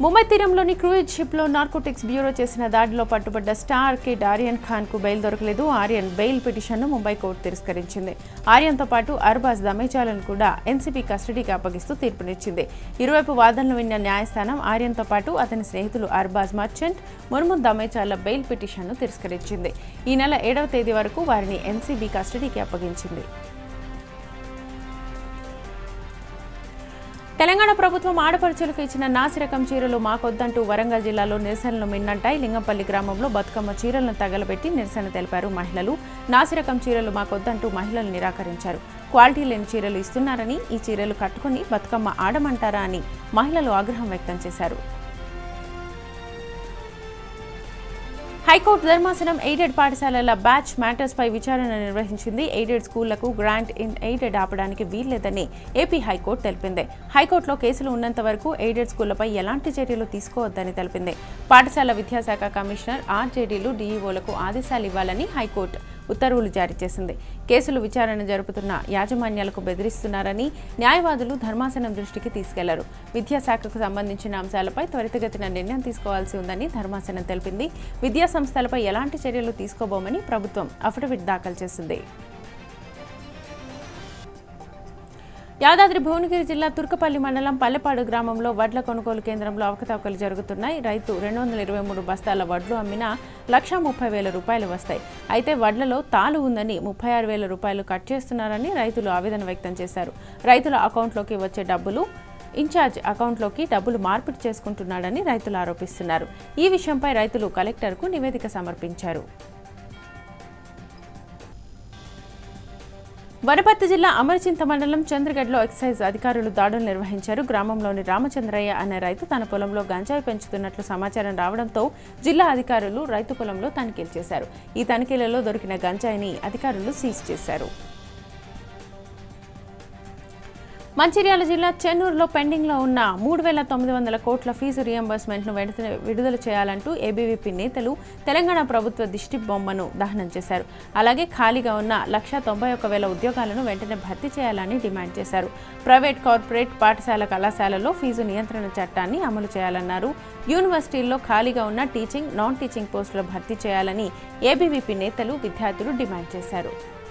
ముంబై తీరంలోని క్రూయిజ్ షిప్లో narcotics bureau చేసిన దాడిలో పట్టుబడ్డ స్టార్ కిడ్ ఆర్యన్ ఖాన్కు బెయిల్ దొరకలేదు ఆర్యన్ బెయిల్ పిటిషన్ను ముంబై కోర్టు తిరస్కరించింది ఆర్యన్తో పాటు అర్బాజ్ దమేజాలను కూడా ఎన్సీబీ కస్టడీకి అప్పగిస్తూ తీర్పునిచ్చింది ఇరువైపు వాదనలు విన్న న్యాయస్థానం ఆర్యన్తో పాటు అతని స్నేహితులు అర్బాజ్ మర్చెంట్ ముర్ముద్ దమేజాల బెయిల్ పిటిషన్ను తిరస్కరించింది ఈ నెల ఏడవ తేదీ వరకు వారిని ఎన్సీబీ కస్టడీకి అప్పగించింది తెలంగాణ ప్రభుత్వం ఆడపడుచులకు ఇచ్చిన నాసి రకం చీరలు మాకొద్దంటూ వరంగల్ జిల్లాలో నిరసనలు మిన్నంటాయి లింగంపల్లి గ్రామంలో బతుకమ్మ చీరలను తగలబెట్టి నిరసన తెలిపారు మహిళలు నాసి రకం చీరలు మాకొద్దంటూ మహిళలు నిరాకరించారు క్వాలిటీ లేని చీరలు ఇస్తున్నారని ఈ చీరలు కట్టుకుని బతుకమ్మ ఆడమంటారా అని మహిళలు ఆగ్రహం వ్యక్తం చేశారు హైకోర్టు ధర్మాసనం ఎయిడెడ్ పాఠశాలల బ్యాచ్ మ్యాటర్స్ పై విచారణ నిర్వహించింది ఎయిడెడ్ స్కూళ్లకు గ్రాంట్ ఇన్ ఎయిడెడ్ ఆపడానికి వీల్లేదని ఏపీ హైకోర్టు తెలిపింది హైకోర్టులో కేసులు ఉన్నంత వరకు ఎయిడెడ్ స్కూళ్లపై ఎలాంటి చర్యలు తీసుకోవద్దని తెలిపింది పాఠశాల విద్యాశాఖ కమిషనర్ ఆర్జేడీలు డీఈఓలకు ఆదేశాలు ఇవ్వాలని హైకోర్టు ఉత్తర్వులు జారీ చేసింది కేసులు విచారణ జరుపుతున్న యాజమాన్యాలకు బెదిరిస్తున్నారని న్యాయవాదులు ధర్మాసనం దృష్టికి తీసుకెళ్లారు విద్యాశాఖకు సంబంధించిన అంశాలపై త్వరితగతిన నిర్ణయం తీసుకోవాల్సి ఉందని ధర్మాసనం తెలిపింది విద్యా సంస్థలపై ఎలాంటి చర్యలు తీసుకోబోమని ప్రభుత్వం అఫిడవిట్ దాఖలు చేసింది యాదాద్రి భువనగిరి జిల్లా తుర్కపల్లి మండలం పల్లెపాడు గ్రామంలో వడ్ల కొనుగోలు కేంద్రంలో అవకతవకలు జరుగుతున్నాయి రైతు రెండు వందల ఇరవై మూడు బస్తాల వడ్లు అమ్మినా లక్షా ముప్పై వేల రూపాయలు వస్తాయి అయితే వడ్లలో తాలు ఉందని ముప్పై ఆరు వేల రూపాయలు కట్ చేస్తున్నారని రైతులు ఆవేదన వ్యక్తం చేశారు రైతుల అకౌంట్లోకి వచ్చే డబ్బులు ఇన్ఛార్జ్ అకౌంట్లోకి డబ్బులు మార్పిడి చేసుకుంటున్నాడని రైతులు ఆరోపిస్తున్నారు ఈ విషయంపై రైతులు కలెక్టర్కు నివేదిక సమర్పించారు వనపర్తి జిల్లా అమరచింత మండలం చంద్రగఢ్లో ఎక్సైజ్ అధికారులు దాడులు నిర్వహించారు గ్రామంలోని రామచంద్రయ్య అనే రైతు తన పొలంలో గంజాయి పెంచుతున్నట్లు సమాచారం రావడంతో జిల్లా అధికారులు రైతు పొలంలో తనిఖీలు చేశారు ఈ తనిఖీలలో దొరికిన గంజాయిని అధికారులు సీజ్ చేశారు మంచిర్యాల జిల్లా చెన్నూరులో పెండింగ్లో ఉన్న మూడు వేల తొమ్మిది వందల కోట్ల ఫీజు రియంబర్స్మెంట్ను వెంటనే విడుదల చేయాలంటూ ఏబీవీపీ నేతలు తెలంగాణ ప్రభుత్వ దిష్టి బొమ్మను దహనం చేశారు అలాగే ఖాళీగా ఉన్న లక్ష తొంభై ఒక్క వేల ఉద్యోగాలను వెంటనే భర్తీ చేయాలని డిమాండ్ చేశారు ప్రైవేట్ కార్పొరేట్ పాఠశాల కళాశాలలో ఫీజు నియంత్రణ చట్టాన్ని అమలు చేయాలన్నారు యూనివర్సిటీల్లో ఖాళీగా ఉన్న టీచింగ్ నాన్ టీచింగ్ పోస్టుల భర్తీ చేయాలని ఏబీవీపీ నేతలు విద్యార్థులు డిమాండ్ చేశారు